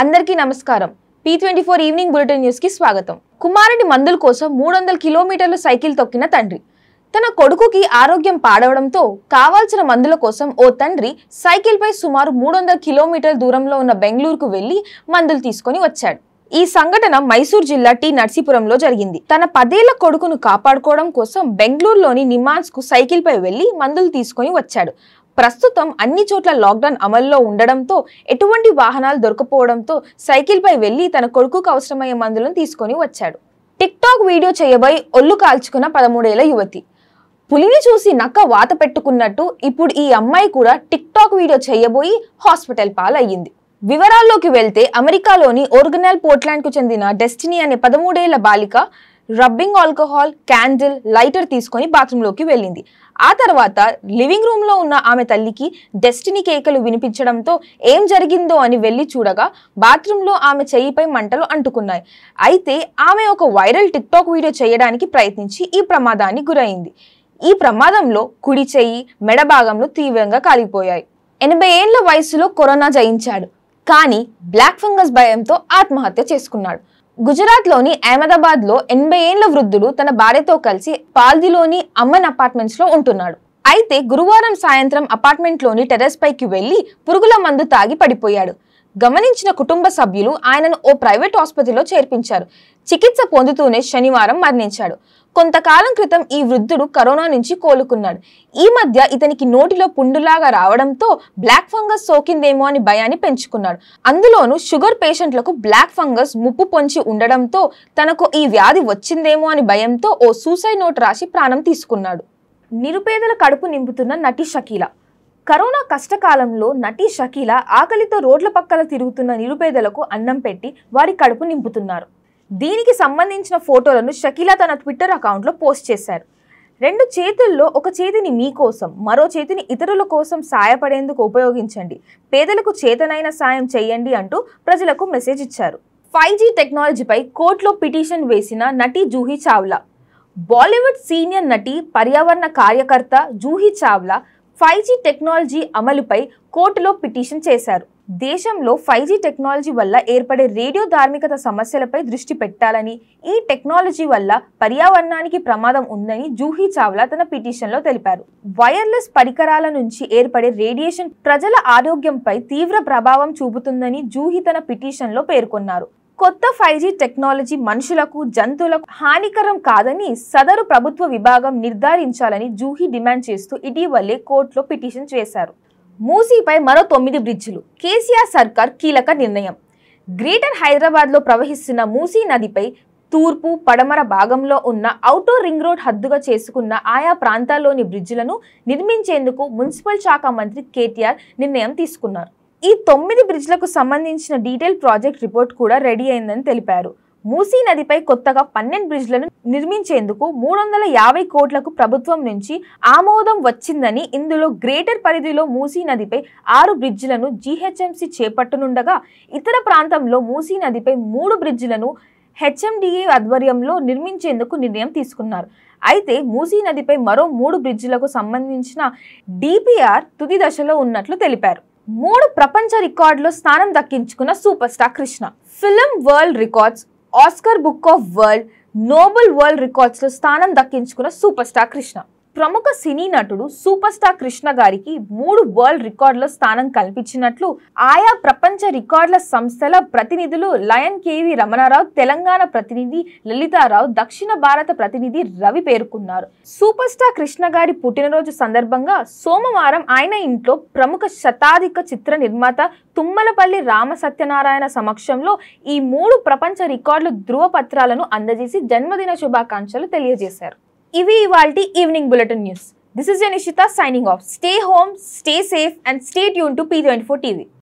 అందరికీ నమస్కారం P twenty four evening bulletin news కి స్వాగతం కుమారుడి మందుల కోసం మూడు వందల కిలోమీటర్లు సైకిల్ తొక్కిన తండ్రి తన కొడుకుకి ఆరోగ్యం పాడవడంతో కావాల్సిన మందుల కోసం ఓ తండ్రి సైకిల్ పై సుమారు మూడు వందల కిలోమీటర్ల దూరంలో ఉన్న బెంగళూరుకు వెళ్లి మందులు తీసుకొని వచ్చాడు ఈ సంఘటన మైసూర్ జిల్లా టి నర్సీపురంలో జరిగింది తన పదేళ్ల కొడుకును కాపాడుకోవడం కోసం బెంగళూరులోని నిమాన్స్ కు సైకిల్ పై వెళ్లి మందులు తీసుకొని వచ్చాడు ప్రస్తుతం అన్ని చోట్ల లాక్డౌన్ అమల్లో ఉండడంతో ఎటువంటి వాహనాలు దొరకపోవడంతో సైకిల్ పై వెళ్లి తన కొడుకుకు అవసరమయ్యే మందులను తీసుకొని వచ్చాడు టిక్ టాక్ వీడియో చేయబోయి ఒళ్ళు కాల్చుకున్న పదమూడేళ్ల యువతి పులిని చూసి నక్క వాత పెట్టుకున్నట్టు ఇప్పుడు ఈ అమ్మాయి కూడా టిక్ టాక్ వీడియో చేయబోయి హాస్పిటల్ పాలయ్యింది వివరాల్లోకి వెళ్తే అమెరికాలోని ఓర్గనల్ పోర్ట్లాండ్ కు చెందిన డెస్టినీ అనే పదమూడేళ్ల బాలిక రబ్బింగ్ ఆల్కహాల్ క్యాండిల్ లైటర్ తీసుకొని బాత్రూంలోకి వెళ్ళింది ఆ తర్వాత లివింగ్ రూమ్ లో ఉన్న ఆమె తల్లికి డెస్టినీ కేకలు వినిపించడంతో ఏం జరిగిందో అని వెళ్లి చూడగా బాత్రూంలో ఆమె చెయ్యిపై మంటలు అంటుకున్నాయి అయితే ఆమె ఒక వైరల్ టిక్ టాక్ వీడియో చేయడానికి ప్రయత్నించి ఈ ప్రమాదానికి గురైంది ఈ ప్రమాదంలో కుడి చెయ్యి మెడ భాగంలో తీవ్రంగా కాలిపోయాయి ఎనభై ఏళ్ల వయసులో కరోనా జయించాడు కానీ బ్లాక్ ఫంగస్ భయంతో ఆత్మహత్య చేసుకున్నాడు గుజరాత్లోని అహ్మదాబాద్లో ఎనభై ఏళ్ల వృద్ధుడు తన భార్యతో కలిసి పాల్దిలోని అమ్మన్ అపార్ట్మెంట్స్ లో ఉంటున్నాడు అయితే గురువారం సాయంత్రం అపార్ట్మెంట్లోని టెర్రస్ పైకి వెళ్లి పురుగుల మందు తాగి పడిపోయాడు గమనించిన కుటుంబ సభ్యులు ఆయనను ఓ ప్రైవేట్ ఆసుపత్రిలో చేర్పించారు చికిత్స పొందుతూనే శనివారం మరణించాడు కొంతకాలం క్రితం ఈ వృద్ధుడు కరోనా నుంచి కోలుకున్నాడు ఈ మధ్య ఇతనికి నోటిలో పుండులాగా రావడంతో బ్లాక్ ఫంగస్ సోకిందేమో అని భయాన్ని పెంచుకున్నాడు అందులోనూ షుగర్ పేషెంట్లకు బ్లాక్ ఫంగస్ ముప్పు పొంచి ఉండడంతో తనకు ఈ వ్యాధి వచ్చిందేమో అని భయంతో ఓ సూసైడ్ నోట్ రాసి ప్రాణం తీసుకున్నాడు నిరుపేదల కడుపు నింపుతున్న నటి షకీల కరోనా కష్టకాలంలో నటి షకీల ఆకలితో రోడ్ల పక్కల తిరుగుతున్న నిరుపేదలకు అన్నం పెట్టి వారి కడుపు నింపుతున్నారు దీనికి సంబంధించిన ఫోటోలను షకీల తన ట్విట్టర్ అకౌంట్లో పోస్ట్ చేశారు రెండు చేతుల్లో ఒక చేతిని మీకోసం మరో చేతిని ఇతరుల కోసం సాయపడేందుకు ఉపయోగించండి పేదలకు చేతనైన సాయం చేయండి అంటూ ప్రజలకు మెసేజ్ ఇచ్చారు ఫైవ్ జీ టెక్నాలజీపై కోర్టులో పిటిషన్ వేసిన నటి జూహీ చావ్లా బాలీవుడ్ సీనియర్ నటి పర్యావరణ కార్యకర్త Juhi Chawla five G technology అమలుపై కోర్టులో పిటిషన్ చేశారు దేశంలో ఫైవ్ జీ టెక్నాలజీ వల్ల ఏర్పడే రేడియో ధార్మికత సమస్యలపై దృష్టి పెట్టాలని ఈ టెక్నాలజీ వల్ల పర్యావరణానికి ప్రమాదం ఉందని జూహీ చావ్లా తన పిటిషన్లో తెలిపారు వైర్లెస్ పరికరాల నుంచి ఏర్పడే రేడియేషన్ ప్రజల ఆరోగ్యంపై తీవ్ర ప్రభావం చూపుతుందని జూహీ తన పిటిషన్లో పేర్కొన్నారు కొత్త ఫైవ్ జీ టెక్నాలజీ మనుషులకు జంతువులకు హానికరం కాదని సదరు ప్రభుత్వ విభాగం నిర్ధారించాలని జూహీ డిమాండ్ చేస్తూ ఇటీవలే కోర్టులో పిటిషన్ చేశారు మూసీపై మరో తొమ్మిది బ్రిడ్జిలు కేసీఆర్ సర్కార్ కీలక నిర్ణయం గ్రేటర్ హైదరాబాద్లో ప్రవహిస్తున్న మూసీ నదిపై తూర్పు పడమర భాగంలో ఉన్న ఔటర్ రింగ్ రోడ్ హద్దుగా చేసుకున్న ఆయా ప్రాంతాల్లోని బ్రిడ్జిలను నిర్మించేందుకు మున్సిపల్ శాఖ మంత్రి కేటీఆర్ నిర్ణయం తీసుకున్నారు ఈ తొమ్మిది బ్రిడ్జ్లకు సంబంధించిన డీటెయిల్ ప్రాజెక్ట్ రిపోర్ట్ కూడా రెడీ అయిందని తెలిపారు మూసీ నదిపై కొత్తగా పన్నెండు బ్రిడ్జ్లను నిర్మించేందుకు మూడు వందల యాభై కోట్లకు ప్రభుత్వం నుంచి ఆమోదం వచ్చిందని ఇందులో గ్రేటర్ పరిధిలో మూసీ నదిపై ఆరు బ్రిడ్జిలను జీహెచ్ఎంసీ చేపట్టనుండగా ఇతర ప్రాంతంలో మూసీ నదిపై మూడు బ్రిడ్జిలను హెచ్ఎండిఏ ఆధ్వర్యంలో నిర్మించేందుకు నిర్ణయం తీసుకున్నారు అయితే మూసీ నదిపై మరో మూడు బ్రిడ్జిలకు సంబంధించిన డిపిఆర్ తుది దశలో ఉన్నట్లు తెలిపారు మూడు ప్రపంచ రికార్డులో స్థానం దక్కించుకున్న super star Krishna film world records Oscar book of world Nobel world రికార్డ్స్లో స్థానం దక్కించుకున్న సూపర్ స్టార్ కృష్ణ ప్రముఖ సినీ నటుడు సూపర్ స్టార్ కృష్ణ గారికి మూడు వరల్డ్ రికార్డుల స్థానం కల్పించినట్లు ఆయా ప్రపంచ రికార్డుల సంస్థల ప్రతినిధులు లయన్ కేవి రమణారావు తెలంగాణ ప్రతినిధి లలితారావు దక్షిణ భారత ప్రతినిధి రవి పేర్కొన్నారు సూపర్ స్టార్ కృష్ణ గారి పుట్టినరోజు సందర్భంగా సోమవారం ఆయన ఇంట్లో ప్రముఖ శతాధిక చిత్ర నిర్మాత తుమ్మలపల్లి రామ సత్యనారాయణ సమక్షంలో ఈ మూడు ప్రపంచ రికార్డుల ధృవపత్రాలను అందజేసి జన్మదిన శుభాకాంక్షలు తెలియజేశారు ఇవి ఇవాల్టి evening bulletin news this is Nishita signing off stay home stay safe and stay tune to P twenty four TV